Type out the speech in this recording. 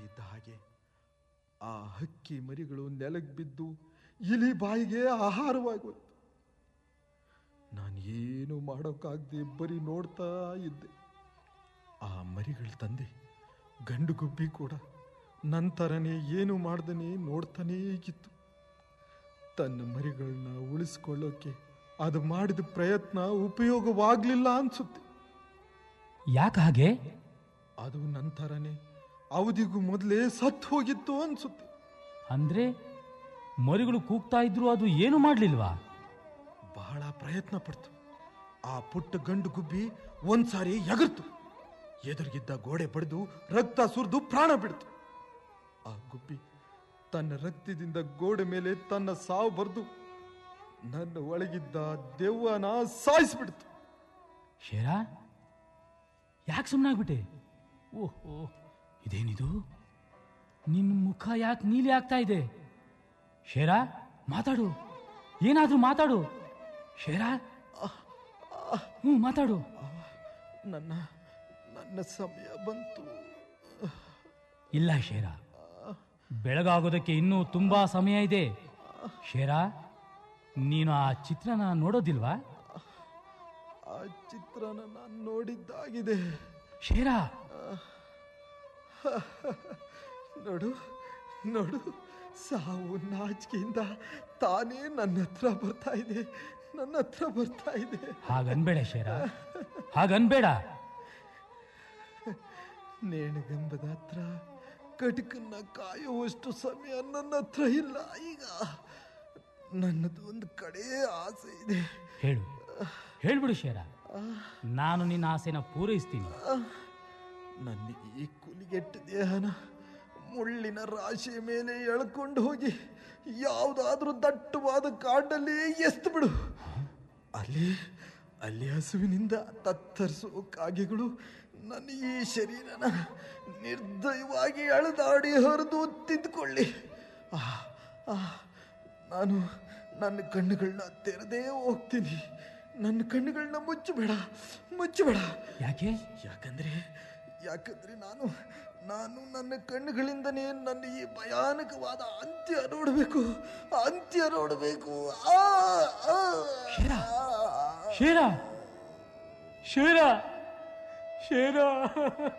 ಇದ್ದ ಹಾಗೆ ಆ ಹಕ್ಕಿ ಮರಿಗಳು ನೆಲಕ್ಕೆ ಬಿದ್ದು ಇಲಿ ಬಾಯಿಗೆ ಆಹಾರವಾಗೋಯ್ತು ನಾನು ಏನು ಮಾಡೋಕ್ಕಾಗದೆ ಬರೀ ನೋಡ್ತಾ ಇದ್ದೆ ಆ ಮರಿಗಳ ತಂದೆ ಗಂಡು ಗುಬ್ಬಿ ಕೂಡ ನಂತರನೇ ಏನು ಮಾಡ್ದನೆ ನೋಡ್ತಾನೇ ಇತ್ತು ತನ್ನ ಮರಿಗಳನ್ನ ಉಳಿಸ್ಕೊಳ್ಳೋಕೆ ಅದು ಮಾಡಿದ ಪ್ರಯತ್ನ ಉಪಯೋಗವಾಗಲಿಲ್ಲ ಅನ್ಸುತ್ತೆ ಯಾಕೆ ಹಾಗೆ ಅದು ನಂತರನೇ ಅವಧಿಗೂ ಮೊದಲೇ ಸತ್ತು ಹೋಗಿತ್ತು ಅನ್ಸುತ್ತೆ ಅಂದ್ರೆ ಮರಿಗಳು ಕೂಗ್ತಾ ಇದ್ರು ಅದು ಏನು ಮಾಡ್ಲಿಲ್ವಾ ಬಹಳ ಪ್ರಯತ್ನ ಪಡ್ತು ಆ ಪುಟ್ಟ ಗಂಡು ಗುಬ್ಬಿ ಒಂದ್ಸಾರಿ ಎಗರ್ತು ಎದುರಿಗಿದ್ದ ಗೋಡೆ ಬಡಿದು ರಕ್ತ ಸುರಿದು ಪ್ರಾಣ ಬಿಡ್ತು ಆ ಗುಬ್ಬಿ ತನ್ನ ರಕ್ತದಿಂದ ಗೋಡೆ ಮೇಲೆ ತನ್ನ ಸಾವು ಬರೆದು ನನ್ನ ಒಳಗಿದ್ದ ದೆವ್ವನ ಸಾಯಿಸ್ಬಿಡ್ತು ಶೇರಾ ಯಾಕೆ ಸುಮ್ಮನಾಗ್ಬಿಟ್ಟೆ ಓಹೋ ಇದೇನಿದು ನಿನ್ನ ಮುಖ ಯಾಕೆ ನೀಲಿ ಆಗ್ತಾ ಇದೆ ಶೇರಾ ಮಾತಾಡು ಏನಾದ್ರೂ ಮಾತಾಡು ಶೇರಾ ಹ್ಞೂ ಮಾತಾಡು ನನ್ನ ನನ್ನ ಸಮಯ ಬಂತು ಇಲ್ಲ ಶೇರಾ ಬೆಳಗಾಗೋದಕ್ಕೆ ಇನ್ನೂ ತುಂಬಾ ಸಮಯ ಇದೆ ಶೇರಾ ನೀನು ಆ ಚಿತ್ರನ ನೋಡೋದಿಲ್ವಾ ಆ ಚಿತ್ರನ ನಾನು ನೋಡಿದ್ದಾಗಿದೆ ಶೇರಾ ನೋಡು ನೋಡು ಸಾವು ನಾಚಿಕೆಯಿಂದ ತಾನೇ ನನ್ನ ಹತ್ರ ಬರ್ತಾ ಇದೆ ನನ್ನ ಹತ್ರ ಬರ್ತಾ ಇದೆ ಹಾಗನ್ಬೇಡ ಶೇರಾ ಹಾಗನ್ಬೇಡ ನೇಣಗಂಬದ ಹತ್ರ ಕಟಕನ್ನ ಕಾಯುವಷ್ಟು ಸಮಯ ನನ್ನ ಹತ್ರ ಇಲ್ಲ ಈಗ ನನ್ನದು ಒಂದು ಕಡೆ ಆಸೆ ಇದೆ ಹೇಳು ಹೇಳ್ಬಿಡು ಶೇರ ನಾನು ನಿನ್ನ ಆಸೆನ ಪೂರೈಸ್ತೀನಿ ನನ್ನ ಈ ಕುಲಿಗೆಟ್ಟ ದೇಹನ ಮುಳ್ಳಿನ ರಾಶಿಯ ಮೇಲೆ ಎಳ್ಕೊಂಡು ಹೋಗಿ ಯಾವುದಾದ್ರೂ ದಟ್ಟವಾದ ಕಾಡಲ್ಲಿ ಎಸ್ತು ಬಿಡು ಅಲ್ಲಿ ಅಲ್ಲಿ ಹಸುವಿನಿಂದ ತತ್ತರಿಸುವ ಕಾಗೆಗಳು ನನ್ನ ಈ ಶರೀರನ ನಿರ್ದಯವಾಗಿ ಎಳೆದಾಡಿ ಹರಿದು ತಿದ್ದುಕೊಳ್ಳಿ ಆ, ಆ, ನಾನು ನನ್ನ ಕಣ್ಣುಗಳನ್ನ ತೆರೆದೇ ಹೋಗ್ತೀನಿ ನನ್ನ ಕಣ್ಣುಗಳನ್ನ ಮುಚ್ಚಬೇಡ ಮುಚ್ಚಬೇಡ ಯಾಕೆ ಯಾಕಂದ್ರೆ ಯಾಕಂದ್ರೆ ನಾನು ನಾನು ನನ್ನ ಕಣ್ಣುಗಳಿಂದನೇ ನನ್ನ ಈ ಭಯಾನಕವಾದ ಅಂತ್ಯ ನೋಡಬೇಕು ಅಂತ್ಯ ನೋಡಬೇಕು ಆ, ಆ, ಶೇರ, ಆ. ಶೇರ ಶೇರ ಶೇರ